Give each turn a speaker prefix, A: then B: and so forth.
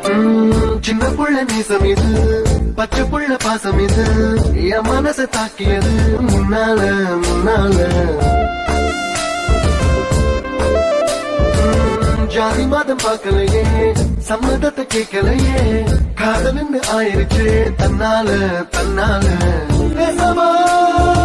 A: ம், சின்ன புள்ள நீசம் இது பச்சை புள்ள பாசம் இது என் மனச தாக்கியது முன்னால முன்னால ம், ஜாதி மதம் பார்க்கலையே சம்மதத்தை கேட்கலையே காதல்னு ஆயிருச்சு தன்னால தன்னால பேசவா